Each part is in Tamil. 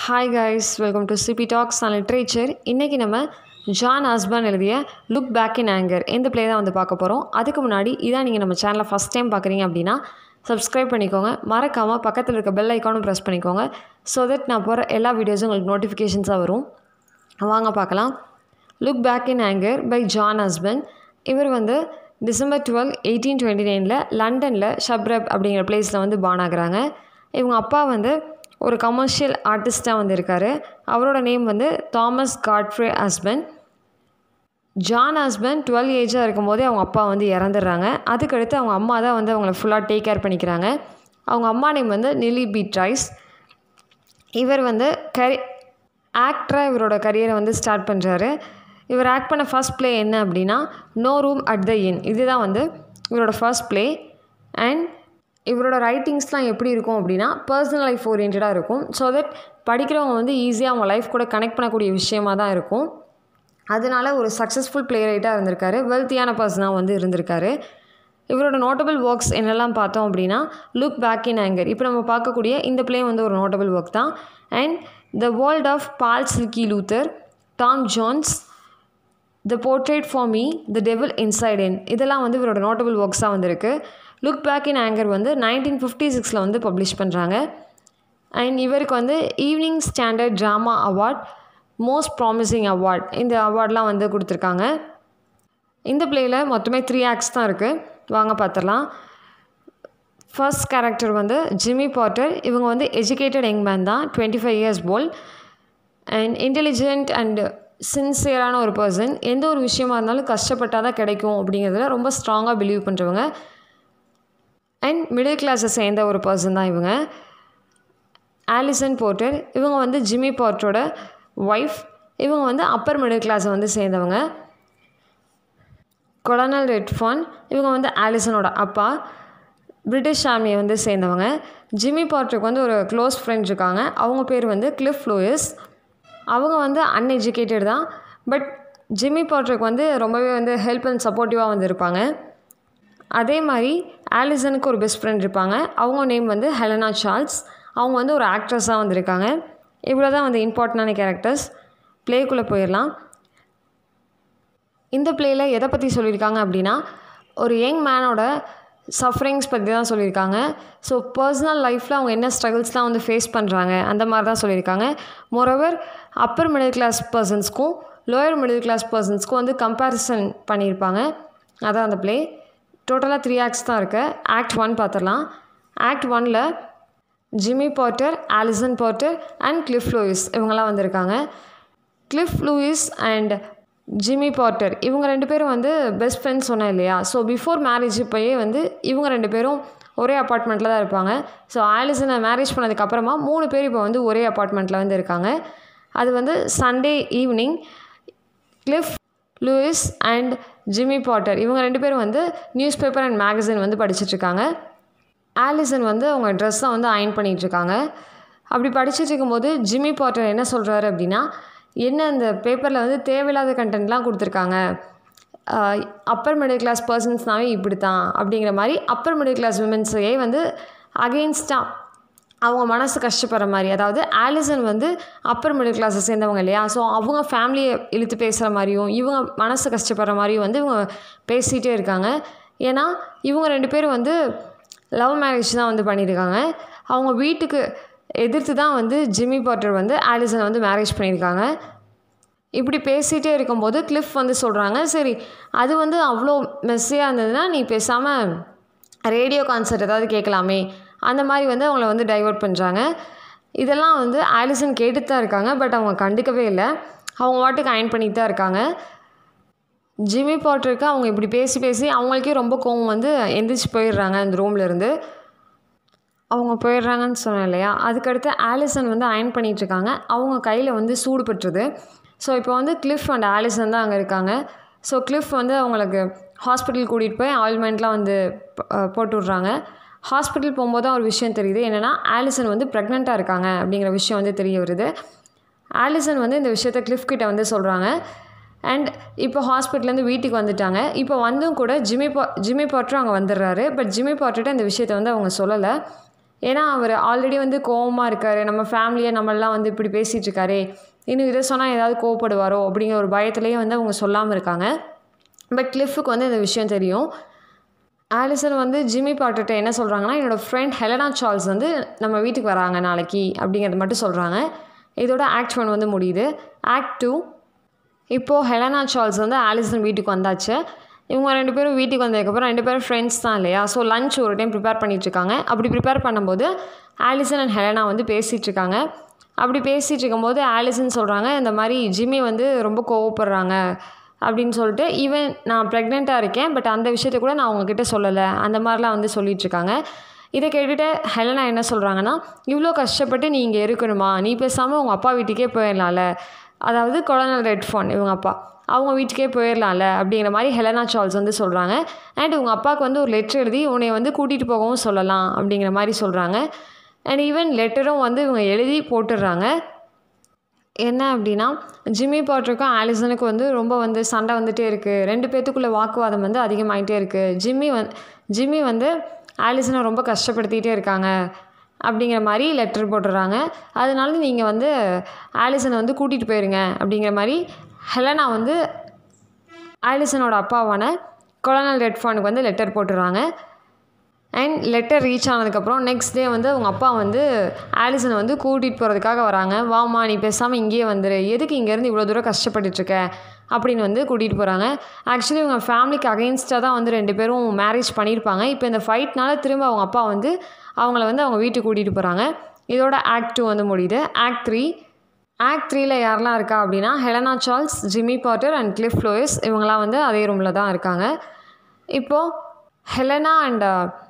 hi guys welcome to CB talks and literature இன்றைக்கி நம்ம ஜான் ஹஸ்பண்ட் எழுதிய லுக் பேக் இன் ஆங்கர் இந்த ப்ளே தான் வந்து பார்க்க போகிறோம் அதுக்கு முன்னாடி இதான் நீங்கள் நம்ம சேனலை ஃபஸ்ட் டைம் பார்க்குறீங்க அப்படின்னா சப்ஸ்கிரைப் பண்ணிக்கோங்க மறக்காமல் பக்கத்தில் இருக்க பெல் ஐக்கானும் ப்ரெஸ் பண்ணிக்கோங்க ஸோ தட் நான் போகிற எல்லா வீடியோஸும் உங்களுக்கு நோட்டிஃபிகேஷன்ஸாக வரும் வாங்க பார்க்கலாம் look back in anger by John Osborne இவர் வந்து டிசம்பர் டுவெல் எயிட்டீன் டுவெண்ட்டி நைனில் லண்டனில் ஷப்ரப் அப்படிங்கிற பிளேஸில் வந்து பான் ஆகுறாங்க இவங்க அப்பா வந்து ஒரு கமர்ஷியல் ஆர்டிஸ்ட்டாக வந்து இருக்கார் அவரோட நேம் வந்து Thomas Godfrey Osborne John Osborne twelve ஏஜாக இருக்கும்போதே அவங்க அப்பா வந்து இறந்துடுறாங்க அதுக்கடுத்து அவங்க அம்மா தான் வந்து அவங்கள ஃபுல்லாக டேக் கேர் பண்ணிக்கிறாங்க அவங்க அம்மா நேம் வந்து நிலி பீட் ரைஸ் இவர் வந்து கரி ஆக்டராக இவரோட கரியரை வந்து ஸ்டார்ட் பண்ணுறாரு இவர் ஆக்ட் பண்ண ஃபர்ஸ்ட் ப்ளே என்ன அப்படின்னா no room at the inn இதுதான் வந்து இவரோட ஃபர்ஸ்ட் ப்ளே அண்ட் இவரோட ரைட்டிங்ஸ்லாம் எப்படி இருக்கும் அப்படின்னா பர்சனல் லைஃப் ஓரியன்டாக இருக்கும் ஸோ தட் படிக்கிறவங்க வந்து ஈஸியாக அவங்க லைஃப் கூட கனெக்ட் பண்ணக்கூடிய விஷயமாக தான் இருக்கும் அதனால ஒரு சக்ஸஸ்ஃபுல் பிளே ரைட்டாக இருந்திருக்காரு வெல்த்தியான பர்சனாக வந்து இருந்திருக்காரு இவரோட நோட்டபிள் ஒர்க்ஸ் என்னெல்லாம் பார்த்தோம் அப்படின்னா லுக் பேக் இன் ஆங்கர் இப்போ நம்ம பார்க்கக்கூடிய இந்த பிளே வந்து ஒரு நோட்டபிள் ஒர்க் தான் and the world of Paul Slickey Luther Tom Jones the patriot for me the devil inside him இதெல்லாம் வந்து இவரோட நோட்டபிள் ஒர்க்ஸாக வந்திருக்கு லுக் பேக் இன் ஆங்கர் வந்து நைன்டீன் ஃபிஃப்டி சிக்ஸில் வந்து பப்ளிஷ் பண்ணுறாங்க அண்ட் இவருக்கு வந்து Evening Standard Drama Award most promising award இந்த அவார்ட்லாம் வந்து கொடுத்துருக்காங்க இந்த பிளேயில் மொத்தமே த்ரீ ஆக்ட்ஸ் தான் இருக்குது வாங்க பார்த்துடலாம் ஃபர்ஸ்ட் கேரக்டர் வந்து ஜிம்மி பாட்டர் இவங்க வந்து எஜுகேட்டட் யங் மேன் தான் டுவெண்ட்டி ஃபைவ் இயர்ஸ் போல் அண்ட் இன்டெலிஜென்ட் அண்ட் சின்சியரான ஒரு பர்சன் எந்த ஒரு விஷயமா இருந்தாலும் கஷ்டப்பட்டால் தான் கிடைக்கும் அப்படிங்கிறதுல ரொம்ப ஸ்ட்ராங்காக பிலீவ் பண்ணுறவங்க அண்ட் மிடில் கிளாஸை சேர்ந்த ஒரு பர்சன் தான் இவங்க ஆலிசன் போர்ட்டர் இவங்க வந்து ஜிம்மி பாட்டரோட ஒய்ஃப் இவங்க வந்து அப்பர் மிடில் கிளாஸை வந்து சேர்ந்தவங்க கொலனல் ரெட்ஃபான் இவங்க வந்து ஆலிசனோட அப்பா பிரிட்டிஷ் ஆர்மியை வந்து சேர்ந்தவங்க ஜிம்மி பாட்டருக்கு வந்து ஒரு க்ளோஸ் ஃப்ரெண்ட் இருக்காங்க அவங்க பேர் வந்து கிளிஃப் லூயிஸ் அவங்க வந்து அன்எஜுகேட்டட் தான் பட் ஜிம்மி பாட்டருக்கு வந்து ரொம்பவே வந்து ஹெல்ப் அண்ட் சப்போர்ட்டிவாக வந்து இருப்பாங்க அதே மாதிரி ஆலிசனுக்கு ஒரு பெஸ்ட் ஃப்ரெண்ட் இருப்பாங்க அவங்க நேம் வந்து ஹெலனா சார்ல்ஸ் அவங்க வந்து ஒரு ஆக்ட்ரஸாக வந்திருக்காங்க இவ்வளோ தான் வந்து இம்பார்ட்டண்டான கேரக்டர்ஸ் ப்ளேக்குள்ளே போயிடலாம் இந்த ப்ளேயில் எதை பற்றி சொல்லியிருக்காங்க அப்படின்னா ஒரு யங் மேனோட சஃபரிங்ஸ் பற்றி தான் சொல்லியிருக்காங்க ஸோ பர்சனல் லைஃப்பில் அவங்க என்ன ஸ்ட்ரகிள்ஸ்லாம் வந்து ஃபேஸ் பண்ணுறாங்க அந்த மாதிரி தான் சொல்லியிருக்காங்க மோரோவர் அப்பர் மிடில் கிளாஸ் பர்சன்ஸ்க்கும் லோயர் மிடில் கிளாஸ் பர்சன்ஸ்க்கும் வந்து கம்பேரிசன் பண்ணியிருப்பாங்க அதான் அந்த ப்ளே டோட்டலாக த்ரீ ஆக்ட்ஸ் தான் இருக்குது ஆக்ட் ஒன் பார்த்துடலாம் ஆக்ட் ஒனில் Jimmy Porter Alison Porter and Cliff Lewis இவங்கெல்லாம் வந்திருக்காங்க Cliff Lewis and Jimmy Porter இவங்க ரெண்டு பேரும் வந்து பெஸ்ட் ஃப்ரெண்ட்ஸ் சொன்னேன் இல்லையா ஸோ பிஃபோர் மேரேஜ் இப்போயே வந்து இவங்க ரெண்டு பேரும் ஒரே அப்பார்ட்மெண்ட்டில் தான் இருப்பாங்க ஸோ ஆலிசனை மேரேஜ் பண்ணதுக்கப்புறமா மூணு பேர் இப்போ வந்து ஒரே அப்பார்ட்மெண்ட்டில் வந்து இருக்காங்க அது வந்து Sunday evening Cliff Lewis and Jimmy Porter இவங்க ரெண்டு பேரும் வந்து நியூஸ் பேப்பர் அண்ட் மேகசின் வந்து படிச்சுட்ருக்காங்க ஆலிசன் வந்து அவங்க ட்ரெஸ்ஸை வந்து அயன் பண்ணிகிட்ருக்காங்க அப்படி படிச்சுட்டு இருக்கும்போது ஜிம்மி பாட்டர் என்ன சொல்கிறாரு அப்படின்னா என்ன அந்த பேப்பரில் வந்து தேவையில்லாத கண்டென்ட்லாம் கொடுத்துருக்காங்க அப்பர் மிடில் கிளாஸ் பர்சன்ஸ்னாவே இப்படி தான் அப்படிங்கிற மாதிரி அப்பர் மிடில் கிளாஸ் விமென்ஸையே வந்து அகெயின்ஸ்டாக அவங்க மனசு கஷ்டப்படுற மாதிரி அதாவது ஆலிசன் வந்து அப்பர் மிடில் கிளாஸை சேர்ந்தவங்க இல்லையா ஸோ அவங்க ஃபேமிலியை இழுத்து பேசுகிற மாதிரியும் இவங்க மனசு கஷ்டப்படுற மாதிரியும் வந்து இவங்க பேசிகிட்டே இருக்காங்க ஏன்னா இவங்க ரெண்டு பேரும் வந்து லவ் மேரேஜ் தான் வந்து பண்ணியிருக்காங்க அவங்க வீட்டுக்கு எதிர்த்து தான் வந்து ஜிம்மி பாட்டர் வந்து ஆலிசனை வந்து மேரேஜ் பண்ணியிருக்காங்க இப்படி பேசிகிட்டே இருக்கும்போது கிளிஃப் வந்து சொல்கிறாங்க சரி அது வந்து அவ்வளோ மெஸ்ஸியாக இருந்ததுன்னா நீ பேசாமல் ரேடியோ கான்சர்ட் ஏதாவது கேட்கலாமே அந்த மாதிரி வந்து அவங்கள வந்து டைவர்ட் பண்ணுறாங்க இதெல்லாம் வந்து ஆலிசன் கேட்டுட்டு தான் இருக்காங்க பட் அவங்க கண்டுக்கவே இல்லை அவங்க வாட்டுக்கு அயன் பண்ணிட்டு தான் இருக்காங்க ஜிம்மி பாட்டருக்கு அவங்க இப்படி பேசி பேசி அவங்களுக்கே ரொம்ப கோவம் வந்து எந்திரிச்சு போயிடுறாங்க அந்த ரூம்லேருந்து அவங்க போயிடுறாங்கன்னு சொன்னேன் இல்லையா அதுக்கடுத்து ஆலிசன் வந்து அயன் பண்ணிகிட்ருக்காங்க அவங்க கையில் வந்து சூடு பட்டுருது ஸோ இப்போ வந்து கிளிஃப் அண்ட் ஆலிசன் தான் அங்கே இருக்காங்க ஸோ கிளிஃப் வந்து அவங்களுக்கு ஹாஸ்பிட்டல் கூட்டிகிட்டு போய் ஆயில்மெண்ட்லாம் வந்து போட்டு விட்றாங்க ஹாஸ்பிட்டல் போகும்போது தான் ஒரு விஷயம் தெரியுது என்னென்னா ஆலிசன் வந்து ப்ரெக்னெண்ட்டாக இருக்காங்க அப்படிங்கிற விஷயம் வந்து தெரிய வருது ஆலிசன் வந்து இந்த விஷயத்த கிளிஃப் கிட்ட வந்து சொல்கிறாங்க அண்ட் இப்போ ஹாஸ்பிட்டல்லேருந்து வீட்டுக்கு வந்துட்டாங்க இப்போ வந்தும் கூட ஜிம்மி பா ஜிம்மி பாட்டரும் அங்கே வந்துடுறாரு பட் ஜிம்மி பாட்டர்கிட்ட இந்த விஷயத்த வந்து அவங்க சொல்லலை ஏன்னா அவர் ஆல்ரெடி வந்து கோவமாக இருக்கார் நம்ம ஃபேமிலியை நம்மளாம் வந்து இப்படி பேசிகிட்டு இருக்காரே இன்னும் இதை சொன்னால் ஏதாவது கோவப்படுவாரோ அப்படிங்கிற ஒரு பயத்துலேயே வந்து அவங்க சொல்லாமல் இருக்காங்க பட் கிளிஃபுக்கு வந்து இந்த விஷயம் தெரியும் ஆலிசன் வந்து ஜிம்மி பாட்டுகிட்ட என்ன சொல்கிறாங்கன்னா என்னோடய ஃப்ரெண்ட் ஹெலனா சார்ல்ஸ் வந்து நம்ம வீட்டுக்கு வராங்க நாளைக்கு அப்படிங்கிறத மட்டும் சொல்கிறாங்க இதோட ஆக்ட் ஒன் வந்து முடியுது ஆக்ட் டூ இப்போது ஹெலனா சார்ல்ஸ் வந்து ஆலிசன் வீட்டுக்கு வந்தாச்சு இவங்க ரெண்டு பேரும் வீட்டுக்கு வந்ததுக்கப்புறம் ரெண்டு பேரும் ஃப்ரெண்ட்ஸ் தான் இல்லையா ஸோ லஞ்ச் ஒரு டைம் ப்ரிப்பேர் பண்ணிகிட்ருக்காங்க அப்படி ப்ரிப்பேர் பண்ணும்போது ஆலிசன் அண்ட் ஹெலனா வந்து பேசிகிட்டு இருக்காங்க அப்படி பேசிகிட்டு இருக்கும்போது ஆலிசன் சொல்கிறாங்க இந்த மாதிரி ஜிம்மி வந்து ரொம்ப கோவப்படுறாங்க அப்படின்னு சொல்லிட்டு ஈவன் நான் ப்ரெக்னெண்ட்டாக இருக்கேன் பட் அந்த விஷயத்த கூட நான் உங்ககிட்ட சொல்லலை அந்த மாதிரிலாம் வந்து சொல்லிட்டு இருக்காங்க இதை கேட்டுட்டு ஹெலனா என்ன சொல்கிறாங்கன்னா இவ்வளோ கஷ்டப்பட்டு நீ இங்கே இருக்கணுமா நீ பேசாமல் உங்கள் அப்பா வீட்டுக்கே போயிடலாம்ல அதாவது கொலனல் ரெட்ஃபான் இவங்க அப்பா அவங்க வீட்டுக்கே போயிடலாம்ல அப்படிங்கிற மாதிரி ஹெலனா சார்ல்ஸ் வந்து சொல்கிறாங்க அண்ட் உங்கள் அப்பாவுக்கு வந்து ஒரு லெட்டர் எழுதி உன்னை வந்து கூட்டிகிட்டு போகவும் சொல்லலாம் அப்படிங்கிற மாதிரி சொல்கிறாங்க அண்ட் ஈவன் லெட்டரும் வந்து இவங்க எழுதி போட்டுடுறாங்க என்ன அப்படின்னா ஜிம்மி பாட்டருக்கும் ஆலிசனுக்கும் வந்து ரொம்ப வந்து சண்டை வந்துகிட்டே இருக்குது ரெண்டு பேர்த்துக்குள்ள வாக்குவாதம் வந்து அதிகமாகிட்டே இருக்குது ஜிம்மி வந் ஜிம்மி வந்து ஆலிசனை ரொம்ப கஷ்டப்படுத்திகிட்டே இருக்காங்க அப்படிங்கிற மாதிரி லெட்டர் போட்டுடுறாங்க அதனால நீங்கள் வந்து ஆலிசனை வந்து கூட்டிகிட்டு போயிருங்க அப்படிங்கிற மாதிரி ஹெலனா வந்து ஆலிசனோட அப்பாவான கொலனல் ரெட்ஃபானுக்கு வந்து லெட்டர் போட்டுடுறாங்க அண்ட் லெட்டர் ரீச் ஆனதுக்கப்புறம் நெக்ஸ்ட் டே வந்து அவங்க அப்பா வந்து ஆலிசனை வந்து கூட்டிகிட்டு போகிறதுக்காக வராங்க வாமா நீ பேசாமல் இங்கேயே வந்துரு எதுக்கு இங்கேருந்து இவ்வளோ தூரம் கஷ்டப்பட்டுட்ருக்க அப்படின்னு வந்து கூட்டிகிட்டு போகிறாங்க ஆக்சுவலி இவங்க ஃபேமிலிக்கு அகெயின்ஸ்டாக தான் வந்து ரெண்டு பேரும் மேரேஜ் பண்ணியிருப்பாங்க இப்போ இந்த ஃபைட்னால திரும்ப அவங்க அப்பா வந்து அவங்கள வந்து அவங்க வீட்டுக்கு கூட்டிகிட்டு போகிறாங்க இதோட ஆக்ட் டூ வந்து முடியுது ஆக்ட் த்ரீ ஆக்ட் த்ரீல யாரெல்லாம் இருக்கா அப்படின்னா Helena Charles Jimmy Porter and Cliff Lewis இவங்களாம் வந்து அதே ரூமில் தான் இருக்காங்க இப்போது ஹெலனா அண்ட்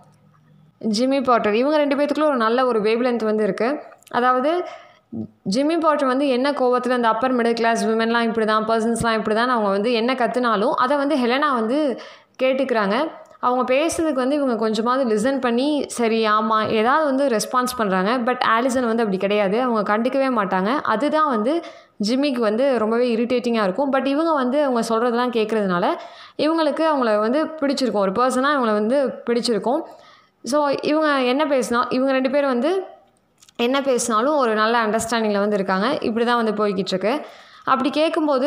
ஜிம்மி பாட்டர் இவங்க ரெண்டு பேத்துக்குள்ள ஒரு நல்ல ஒரு வேவ் லென்த் வந்து இருக்குது அதாவது ஜிம்மி பாட்டர் வந்து என்ன கோவத்தில் இந்த அப்பர் மிடில் கிளாஸ் விமென்லாம் இப்படி தான் பர்சன்ஸ்லாம் இப்படி தான் அவங்க வந்து என்ன கற்றுனாலும் அதை வந்து ஹெலனா வந்து கேட்டுக்கிறாங்க அவங்க பேசுறதுக்கு வந்து இவங்க கொஞ்சமாவது லிசன் பண்ணி சரி ஆமாம் ஏதாவது வந்து ரெஸ்பான்ஸ் பண்ணுறாங்க பட் ஆலிசன் வந்து அப்படி கிடையாது அவங்க கண்டுக்கவே மாட்டாங்க அதுதான் வந்து ஜிம்மிக்கு வந்து ரொம்பவே இரிட்டேட்டிங்காக இருக்கும் பட் இவங்க வந்து அவங்க சொல்கிறதெல்லாம் கேட்குறதுனால இவங்களுக்கு அவங்கள வந்து பிடிச்சிருக்கும் ஒரு பர்சனாக இவங்கள வந்து பிடிச்சிருக்கும் ஸோ இவங்க என்ன பேசினா இவங்க ரெண்டு பேரும் வந்து என்ன பேசினாலும் ஒரு நல்ல அண்டர்ஸ்டாண்டிங்கில் வந்து இருக்காங்க இப்படி தான் வந்து போய்கிட்டு இருக்கு அப்படி கேட்கும்போது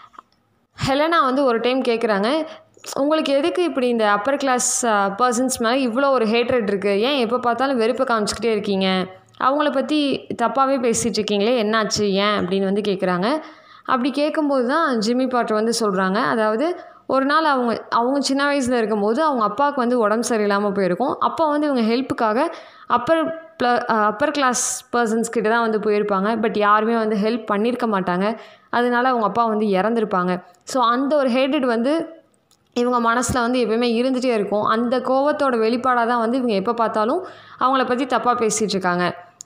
ஹெலனா வந்து ஒரு டைம் கேட்குறாங்க உங்களுக்கு எதுக்கு இப்படி இந்த அப்பர் கிளாஸ் பர்சன்ஸ் மேலே இவ்வளோ ஒரு ஹேட்ரட் இருக்குது ஏன் எப்போ பார்த்தாலும் வெறுப்பை காமிச்சிக்கிட்டே இருக்கீங்க அவங்கள பற்றி தப்பாகவே பேசிகிட்டு இருக்கீங்களே என்னாச்சு ஏன் அப்படின்னு வந்து கேட்குறாங்க அப்படி கேட்கும்போது தான் ஜிம்மி பாட்டர் வந்து சொல்கிறாங்க அதாவது ஒரு நாள் அவங்க அவங்க சின்ன வயசில் இருக்கும்போது அவங்க அப்பாவுக்கு வந்து உடம்பு சரியில்லாமல் போயிருக்கும் அப்போ வந்து இவங்க ஹெல்ப்புக்காக அப்பர் ப்ள அப்பர் கிளாஸ் பர்சன்ஸ் கிட்ட தான் வந்து போயிருப்பாங்க பட் யாருமே வந்து ஹெல்ப் பண்ணியிருக்க மாட்டாங்க அதனால அவங்க அப்பா வந்து இறந்துருப்பாங்க ஸோ அந்த ஒரு ஹேட்டட் வந்து இவங்க மனசில் வந்து எப்பயுமே இருந்துகிட்டே இருக்கும் அந்த கோவத்தோட வெளிப்பாடாக தான் வந்து இவங்க எப்போ பார்த்தாலும் அவங்கள பற்றி தப்பாக பேசிகிட்டு இருக்காங்க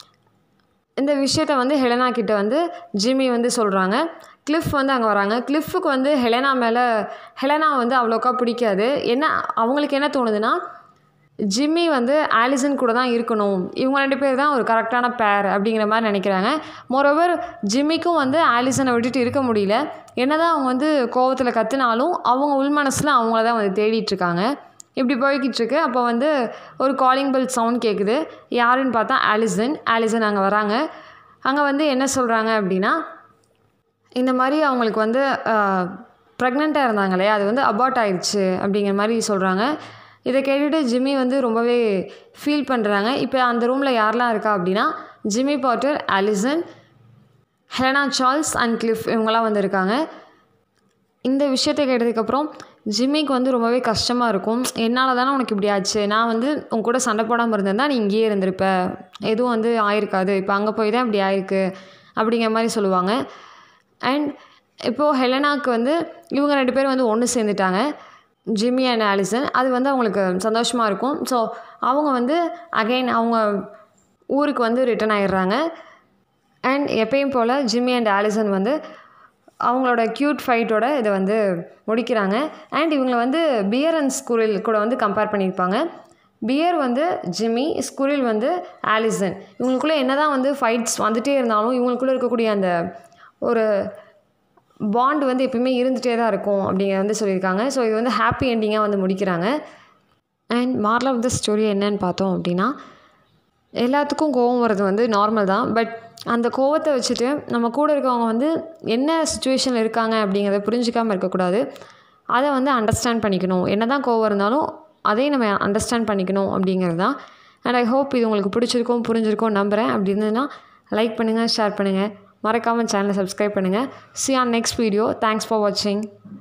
இந்த விஷயத்த வந்து ஹெலனா கிட்ட வந்து ஜிம்மி வந்து சொல்கிறாங்க கிளிஃப் வந்து அங்கே வராங்க கிளிஃபுக்கு வந்து ஹெலனா மேலே ஹெலனா வந்து அவ்வளோக்கா பிடிக்காது என்ன அவங்களுக்கு என்ன தோணுதுன்னா ஜிம்மி வந்து ஆலிசன் கூட தான் இருக்கணும் இவங்க ரெண்டு பேர் தான் ஒரு கரெக்டான பேர் அப்படிங்கிற மாதிரி நினைக்கிறாங்க மோரோவர் ஜிம்மிக்கும் வந்து ஆலிசனை விட்டுட்டு இருக்க முடியல என்னதான் அவங்க வந்து கோவத்தில் கற்றுனாலும் அவங்க உள் மனசில் அவங்கள தான் வந்து தேடிட்டுருக்காங்க இப்படி போய்கிட்டு இருக்கு அப்போ வந்து ஒரு காலிங் பெல் சவுண்ட் கேட்குது யாருன்னு பார்த்தா ஆலிசன் ஆலிசன் அங்கே வராங்க அங்கே வந்து என்ன சொல்கிறாங்க அப்படின்னா இந்த மாதிரி அவங்களுக்கு வந்து ப்ரெக்னெண்ட்டாக இருந்தாங்க இல்லையா அது வந்து அபார்ட் ஆயிடுச்சு அப்படிங்கிற மாதிரி சொல்கிறாங்க இதை கேட்டுட்டு ஜிம்மி வந்து ரொம்பவே ஃபீல் பண்ணுறாங்க இப்போ அந்த ரூமில் யாரெல்லாம் இருக்கா அப்படின்னா Jimmy Porter Alison Helena Charles and Cliff இவங்கெல்லாம் வந்து இருக்காங்க இந்த விஷயத்தை கேட்டதுக்கப்புறம் ஜிம்மிக்கு வந்து ரொம்பவே கஷ்டமாக இருக்கும் என்னால் தானே உனக்கு இப்படி ஆச்சு நான் வந்து உன் கூட சண்டை போடாமல் இருந்திருந்தா நீ இங்கேயே இருந்திருப்ப எதுவும் வந்து ஆயிருக்காது இப்போ அங்கே போய் தான் இப்படி ஆயிருக்கு அப்படிங்கிற மாதிரி சொல்லுவாங்க அண்ட் இப்போது ஹெலனாக்கு வந்து இவங்க ரெண்டு பேரும் வந்து ஒன்று சேர்ந்துட்டாங்க ஜிம்மி அண்ட் ஆலிசன் அது வந்து அவங்களுக்கு சந்தோஷமாக இருக்கும் ஸோ அவங்க வந்து அகைன் அவங்க ஊருக்கு வந்து ரிட்டர்ன் ஆயிடுறாங்க அண்ட் எப்பயும் போல் ஜிம்மி அண்ட் ஆலிசன் வந்து அவங்களோட க்யூட் ஃபைட்டோட இதை வந்து முடிக்கிறாங்க அண்ட் இவங்களை வந்து பியர் அண்ட் ஸ்குரில் கூட வந்து கம்பேர் பண்ணியிருப்பாங்க பியர் வந்து ஜிம்மி ஸ்குரில் வந்து ஆலிசன் இவங்களுக்குள்ளே என்ன தான் வந்து ஃபைட்ஸ் வந்துகிட்டே இருந்தாலும் இவங்களுக்குள்ளே இருக்கக்கூடிய அந்த ஒரு பாண்ட் வந்து எப்பயுமே இருந்துகிட்டே தான் இருக்கும் அப்படிங்கிற வந்து சொல்லியிருக்காங்க ஸோ இது வந்து ஹாப்பி எண்டிங்காக வந்து முடிக்கிறாங்க and moral of the story என்னன்னு பார்த்தோம் அப்படின்னா எல்லாத்துக்கும் கோவம் வர்றது வந்து நார்மல் தான் பட் அந்த கோவத்தை வச்சுட்டு நம்ம கூட இருக்கவங்க வந்து என்ன சுச்சுவேஷனில் இருக்காங்க அப்படிங்கிறத புரிஞ்சிக்காமல் இருக்கக்கூடாது அதை வந்து அண்டர்ஸ்டாண்ட் பண்ணிக்கணும் என்ன தான் கோவம் இருந்தாலும் அதையும் நம்ம அண்டர்ஸ்டாண்ட் பண்ணிக்கணும் அப்படிங்கிறது தான் அண்ட் ஐ ஹோப் இது உங்களுக்கு பிடிச்சிருக்கும் புரிஞ்சிருக்கும் நம்புகிறேன் அப்படி இருந்ததுன்னா லைக் பண்ணுங்கள் ஷேர் பண்ணுங்கள் மறக்காமல் சேனலை சப்ஸ்கிரைப் பண்ணுங்கள் see on next video thanks for வாட்சிங்